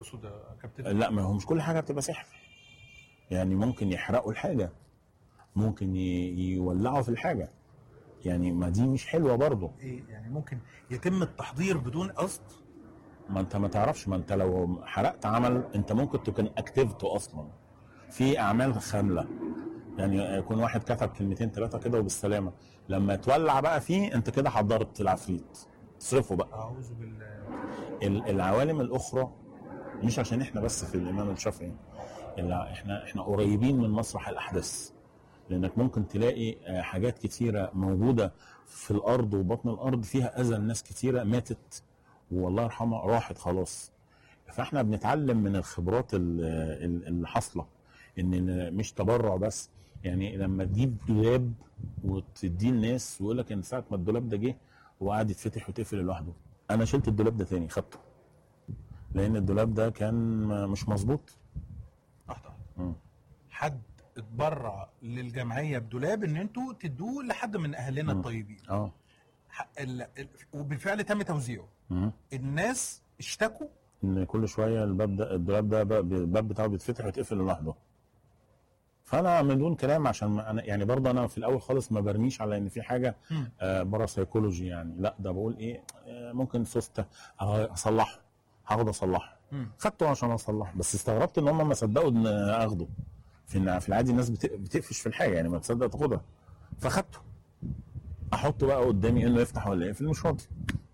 اقصد يا كابتن لا ما هو مش كل حاجه بتبقى سحر يعني ممكن يحرقوا الحاجه ممكن ي- يولعوا في الحاجه يعني ما دي مش حلوه برضه ايه يعني ممكن يتم التحضير بدون قصد ما انت ما تعرفش ما انت لو حرقت عمل انت ممكن تكون اكتفته اصلا في اعمال خامله يعني يكون واحد كتب كلمتين ثلاثه كده وبالسلامه لما تولع بقى فيه انت كده حضرت العفريت تصرفه بقى اعوذ بالله ال- العوالم الاخرى مش عشان احنا بس في الامام الشافعي الا احنا احنا قريبين من مسرح الاحداث لانك ممكن تلاقي آه، حاجات كتيره موجوده في الارض وبطن الارض فيها اذى لناس كتيره ماتت والله يرحمها راحت خلاص فاحنا بنتعلم من الخبرات ال- ال- اللي حاصله ان مش تبرع بس يعني لما تجيب دولاب وتديه الناس ويقول لك ان ساعه ما الدولاب ده جه وقعد يتفتح وتقفل لوحده انا شلت الدولاب ده تاني خدته لان الدولاب ده كان مش مظبوط واحده واحده مم. حد اتبرع للجمعيه بدولاب ان انتوا تدوه لحد من اهلنا مم. الطيبين اه ح- ال- ال- وبالفعل تم توزيعه مم. الناس اشتكوا ان كل شويه الباب ده الدولاب ده بقى- الباب بتاعه بيتفتح ويتقفل لوحده فانا من دون كلام عشان ما انا يعني برضه انا في الاول خالص ما برميش على ان في حاجه مم. آه بره سيكولوجي يعني لا ده بقول ايه آه ممكن سوسته آه، اصلحه هاخده اصلحه مم. خدته عشان اصلحه بس استغربت ان هم ما صدقوا ان اخده في إن- في العادي الناس بت- بتقفش في الحاجه يعني ما تصدق تاخدها فخدته احطه بقى قدامي انه يفتح ولا يقفل مش راضي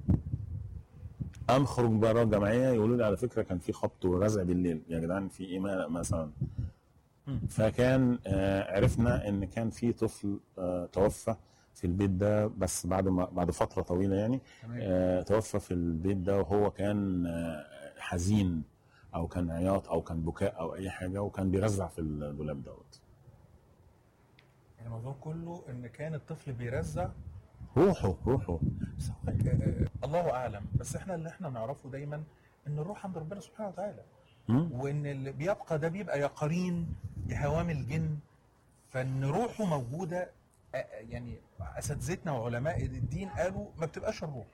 اخرج بره الجمعيه يقولوا لي على فكره كان في خبط ورزع بالليل يا جدعان في ايه ما- مثلا مم. فكان آه، عرفنا ان كان في طفل آه، توفى في البيت ده بس بعد ما بعد فتره طويله يعني تمام آه، توفى في البيت ده وهو كان آه، حزين او كان عياط او كان بكاء او اي حاجه وكان بيرزع في الدولاب دوت الموضوع كله ان كان الطفل بيرزع روحه روحه بس هو- آه، آه، الله اعلم بس احنا اللي احنا نعرفه دايما ان الروح عند ربنا سبحانه وتعالى مم؟ وان اللي بيبقى ده بيبقى يا قرين يا هوام الجن فان روحه موجوده آه، آه، يعني اساتذتنا وعلماء الدين قالوا ما بتبقاش الروح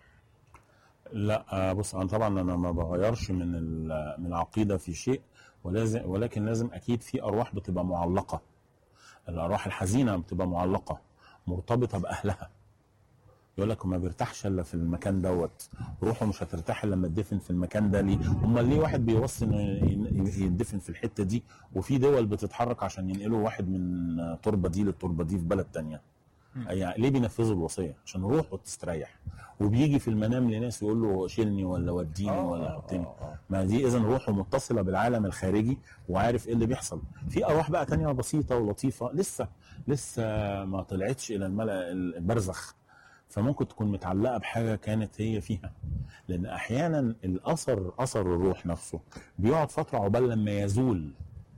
لا آه، بص انا طبعا انا ما بغيرش من ال- من العقيده في شيء ولازم ولكن لازم اكيد في ارواح بتبقى معلقه الارواح الحزينه بتبقى معلقه مرتبطه باهلها يقول لك ما بيرتاحش الا في المكان دوت روحه مش هترتاح الا لما تدفن في المكان ده ليه امال ليه واحد بيوصي انه ين- يدفن في الحته دي وفي دول بتتحرك عشان ينقلوا واحد من تربه دي للتربه دي في بلد تانية مم. يعني ليه بينفذوا الوصيه عشان روحه تستريح وبيجي في المنام لناس يقول له شيلني ولا وديني ولا حطني ما دي اذا روحه متصله بالعالم الخارجي وعارف ايه اللي بيحصل في ارواح بقى تانية بسيطه ولطيفه لسه لسه ما طلعتش الى الملأ البرزخ فممكن تكون متعلقه بحاجه كانت هي فيها لان احيانا الاثر اثر الروح نفسه بيقعد فتره عقبال لما يزول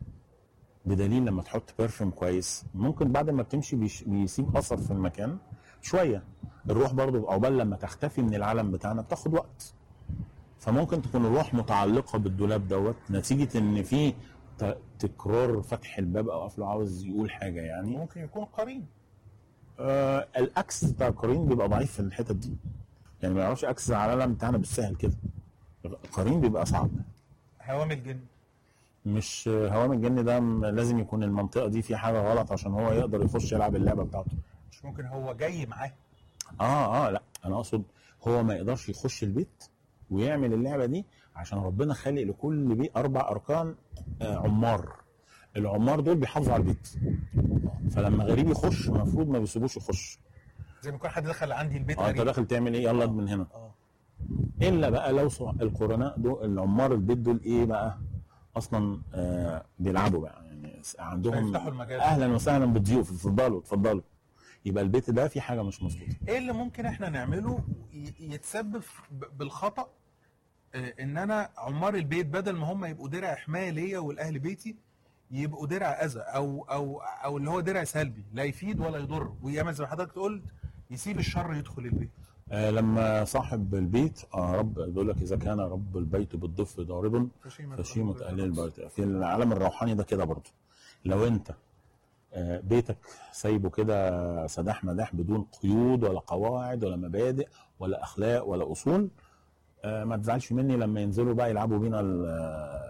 بدليل لما تحط برفيوم كويس ممكن بعد ما بتمشي بيش- بيسيب اثر في المكان شويه الروح برضو عقبال لما تختفي من العالم بتاعنا بتاخد وقت فممكن تكون الروح متعلقه بالدولاب دوت نتيجه ان في ت- تكرار فتح الباب او قفله عاوز يقول حاجه يعني ممكن يكون قرين آه الاكس بتاع القرين بيبقى ضعيف في الحتت دي يعني ما يعرفش اكسس على العالم بتاعنا بالسهل كده القرين بيبقى صعب هوام الجن مش هوام الجن ده م- لازم يكون المنطقه دي في حاجه غلط عشان هو يقدر يخش يلعب اللعبه بتاعته مش ممكن هو جاي معاه اه اه لا انا اقصد هو ما يقدرش يخش البيت ويعمل اللعبه دي عشان ربنا خالق لكل بيت اربع اركان آه عمار العمار دول بيحافظوا على البيت فلما غريب يخش المفروض ما بيسيبوش يخش زي ما يكون حد دخل عندي البيت اه انت غريب. داخل تعمل ايه يلا من هنا اه الا بقى لو صع- القرناء دول العمار البيت دول ايه بقى اصلا آه بيلعبوا بقى يعني عندهم فيفتحوا المجال. اهلا وسهلا بالضيوف اتفضلوا اتفضلوا يبقى البيت ده في حاجه مش مظبوطه ايه اللي ممكن احنا نعمله ي- يتسبب في- ب- بالخطا آه، ان انا عمار البيت بدل ما هم يبقوا درع حمايه ليا والاهل بيتي يبقوا درع اذى او او او اللي هو درع سلبي لا يفيد ولا يضر وياما زي ما حضرتك قلت يسيب الشر يدخل البيت آه لما صاحب البيت آه رب بيقول لك اذا كان رب البيت بالضف ضاربا فشيمة اهل البيت في العالم الروحاني ده كده برضه لو انت آه، بيتك سايبه كده سداح مداح بدون قيود ولا قواعد ولا مبادئ ولا اخلاق ولا اصول آه، ما تزعلش مني لما ينزلوا بقى يلعبوا بينا ال-